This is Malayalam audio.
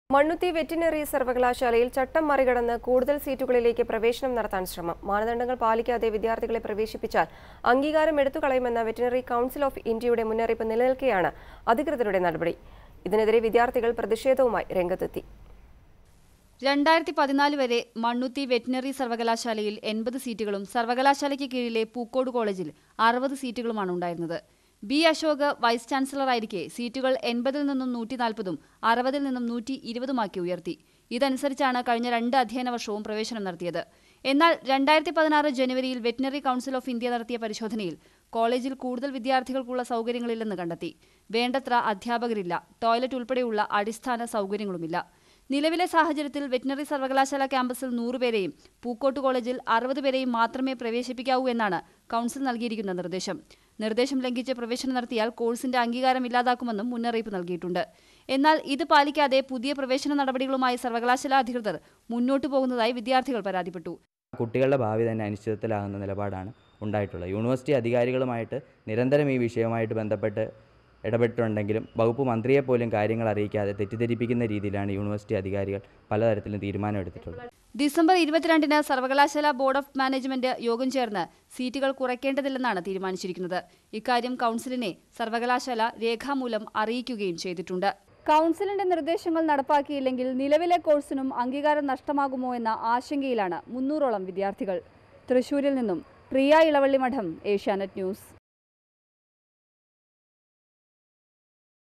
മണ്ണുത്തി വെറ്റിനറി സർവകലാശാലയിൽ ചട്ടം മറികടന്ന് കൂടുതൽ സീറ്റുകളിലേക്ക് പ്രവേശനം നടത്താൻ ശ്രമം മാനദണ്ഡങ്ങൾ പാലിക്കാതെ വിദ്യാർത്ഥികളെ പ്രവേശിപ്പിച്ചാൽ അംഗീകാരം എടുത്തുകളയുമെന്ന വെറ്റിനറി കൗൺസിൽ ഓഫ് ഇന്ത്യയുടെ മുന്നറിയിപ്പ് നിലനിൽക്കെയാണ് അധികൃതരുടെ നടപടി ഇതിനെതിരെ വിദ്യാർത്ഥികൾ പ്രതിഷേധവുമായി രംഗത്തെത്തി രണ്ടായിരത്തി പതിനാല് വരെ മണ്ണുത്തി വെറ്റിനറി സർവകലാശാലയിൽ എൺപത് സീറ്റുകളും സർവകലാശാലയ്ക്ക് കീഴിലെ പൂക്കോട് കോളേജിൽ അറുപത് സീറ്റുകളുമാണ് ഉണ്ടായിരുന്നത് ബി അശോക് വൈസ് ചാൻസലറായിരിക്കെ സീറ്റുകൾ എൺപതിൽ നിന്നും നൂറ്റി നാൽപ്പതും അറുപതിൽ നിന്നും നൂറ്റി ഇരുപതുമാക്കി ഉയർത്തി ഇതനുസരിച്ചാണ് കഴിഞ്ഞ രണ്ട് അധ്യയന വർഷവും പ്രവേശനം നടത്തിയത് എന്നാൽ രണ്ടായിരത്തി പതിനാറ് ജനുവരിയിൽ വെറ്റിനറി കൗൺസിൽ ഓഫ് ഇന്ത്യ നടത്തിയ പരിശോധനയിൽ കോളേജിൽ കൂടുതൽ വിദ്യാർത്ഥികൾക്കുള്ള സൗകര്യങ്ങളില്ലെന്ന് കണ്ടെത്തി വേണ്ടത്ര അധ്യാപകരില്ല ടോയ്ലറ്റ് ഉൾപ്പെടെയുള്ള അടിസ്ഥാന സൗകര്യങ്ങളുമില്ല നിലവിലെ സാഹചര്യത്തിൽ വെറ്റിനറി സർവകലാശാല ക്യാമ്പസിൽ നൂറുപേരെയും പൂക്കോട്ട് കോളേജിൽ അറുപത് പേരെയും മാത്രമേ പ്രവേശിപ്പിക്കാവൂ എന്നാണ് കൗൺസിൽ നൽകിയിരിക്കുന്ന നിർദ്ദേശം നിർദ്ദേശം ലംഘിച്ച് പ്രവേശനം നടത്തിയാൽ കോഴ്സിന്റെ അംഗീകാരം ഇല്ലാതാക്കുമെന്നും മുന്നറിയിപ്പ് നൽകിയിട്ടുണ്ട് എന്നാൽ ഇത് പാലിക്കാതെ പുതിയ പ്രവേശന നടപടികളുമായി സർവകലാശാല അധികൃതർ മുന്നോട്ടു പോകുന്നതായി വിദ്യാർത്ഥികൾ പരാതിപ്പെട്ടു കുട്ടികളുടെ ഭാവി തന്നെ അനിശ്ചിതത്തിലാകുന്ന നിലപാടാണ് ഉണ്ടായിട്ടുള്ളത് യൂണിവേഴ്സിറ്റി അധികാരികളുമായിട്ട് നിരന്തരം ഈ വിഷയവുമായിട്ട് ബന്ധപ്പെട്ട് ഇടപെട്ടിട്ടുണ്ടെങ്കിലും വകുപ്പ് മന്ത്രിയെ പോലും കാര്യങ്ങൾ അറിയിക്കാതെ തെറ്റിദ്ധരിപ്പിക്കുന്ന രീതിയിലാണ് യൂണിവേഴ്സിറ്റി അധികാരികൾ പലതരത്തിലും തീരുമാനമെടുത്തിട്ടുള്ളത് ഡിസംബർ ഇരുപത്തിരണ്ടിന് സർവകലാശാല ബോർഡ് ഓഫ് മാനേജ്മെന്റ് യോഗം ചേർന്ന് സീറ്റുകൾ കുറയ്ക്കേണ്ടതില്ലെന്നാണ് തീരുമാനിച്ചിരിക്കുന്നത് ഇക്കാര്യം കൗൺസിലിനെ സർവകലാശാല രേഖാമൂലം അറിയിക്കുകയും ചെയ്തിട്ടുണ്ട് കൗൺസിലിന്റെ നിർദ്ദേശങ്ങൾ നടപ്പാക്കിയില്ലെങ്കിൽ നിലവിലെ കോഴ്സിനും അംഗീകാരം നഷ്ടമാകുമോ എന്ന ആശങ്കയിലാണ് മുന്നൂറോളം വിദ്യാർത്ഥികൾ തൃശൂരിൽ നിന്നും പ്രിയ ഇളവള്ളി മഠം ഏഷ്യാനെറ്റ് ന്യൂസ്